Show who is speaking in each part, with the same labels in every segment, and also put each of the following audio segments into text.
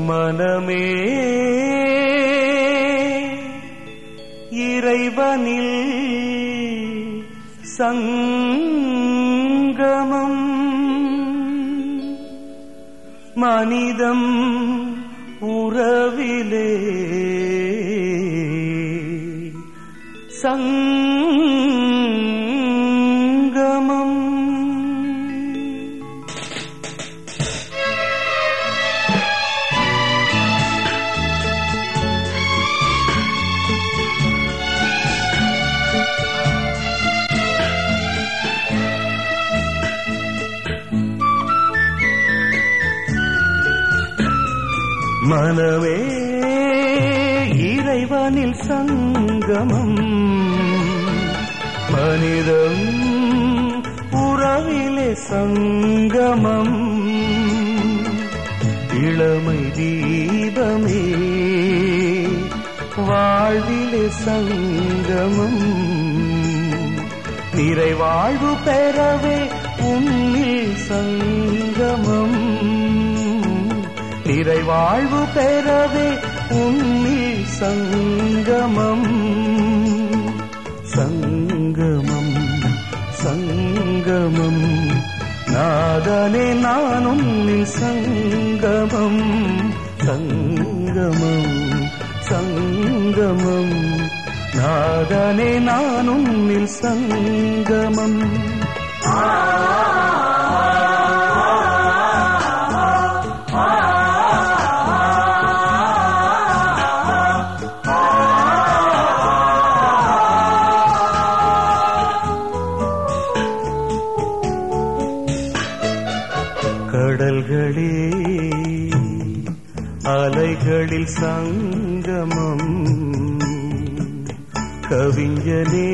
Speaker 1: மனமே இறைவனில் சங்கமம் மனிதம் உறவிலே சங்கமம் மனமே இறைவனில் சங்கமம் மனிதம் உறவிலே சங்கமம் இளமை தீபமே வாழ்விலே சங்கமம் நிறைவாழ்வு பெறவே உன்னில் சங்கமம் நிறைவாழ்வு பெறவே உன்னில் சங்கமம் சங்கமம் சங்கமம் நாதனே நான் உன்னில் சங்கமம் சங்கமம் சங்கமம் நாதனே நான் உன்னில் சங்கமம் கடல்களே அலைகளில் சங்கமம் கவிஞனே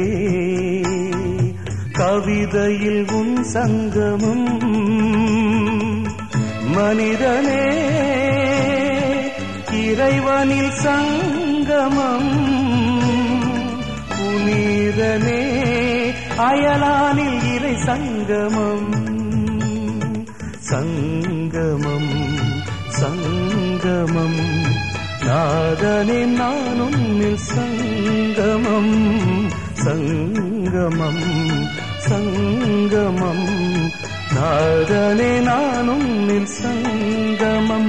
Speaker 1: கவிதையில் உன் சங்கமம் மனிதனே இறைவனில் சங்கமம் புனிதனே அயலானில் இறை சங்கமம் சங்கமம் சங்கமம் நாதனே நான் உன்னில் சங்கமம் சங்கமம் சங்கமம் நாதனே நான் உன்னில் சங்கமம்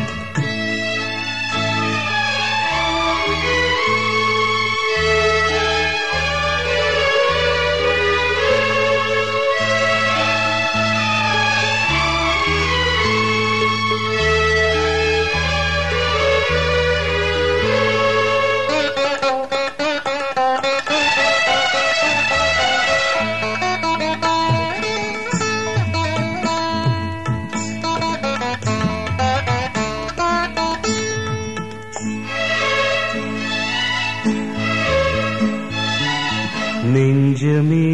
Speaker 1: நெஞ்சமே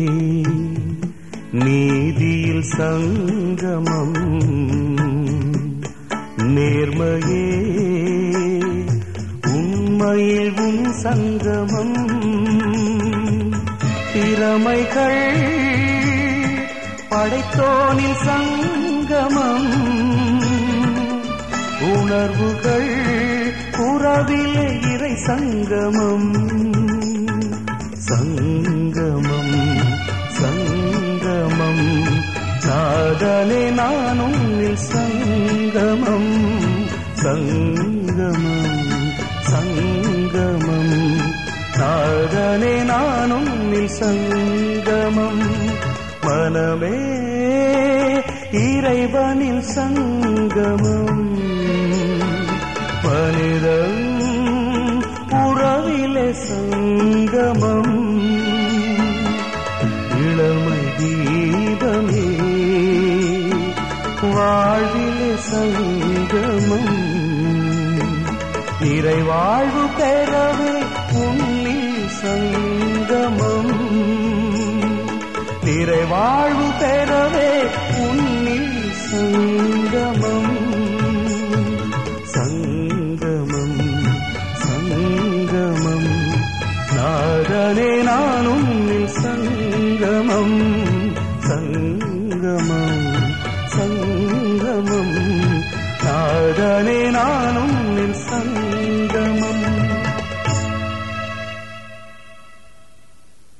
Speaker 1: நீதியில் சங்கமம் நேர்மையே உண்மையில் உன் சங்கமம் திறமைகள் படைத்தோனில் சங்கமம் உணர்வுகள் உறவிலே இறை சங்கமம் சங்கமம் சங்கமம் நாதனே நான் உன்னில் சங்கமம் சங்கமம் சங்கமம் நாதனே நான் உன்னில் சங்கமம் மனமே இறைவனில் சங்கமம் மனிதம் உறவிலே சங்கமம் இளமை தீபமே வாழ்விலே சங்கமம் நிறைவாழ்வு பெறவே உன்னில் சங்கமம் நிறைவாழ்வு பெறவே உன்னில் சங்கமம் சங்கமம் சங்கமம் நாதனே நான் உன்னில் சங்கமம்